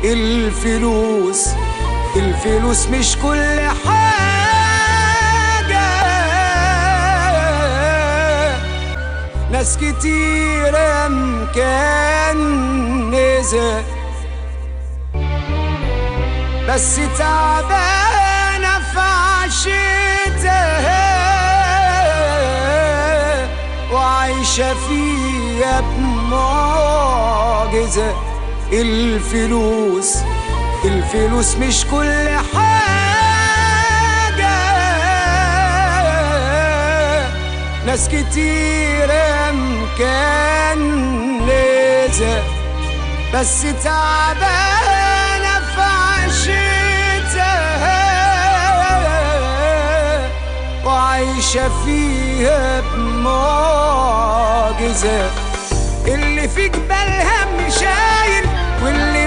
الفلوس الفلوس مش كل حاجة ناس كتيرة مكنزة بس تعبانة في عشتها وعايشة فيها بمعجزة الفلوس الفلوس مش كل حاجة ناس كتيرة مكنزة بس تعبانة في عشتها وعايشة فيها بمعجزة اللي في جبالها مش شايل واللي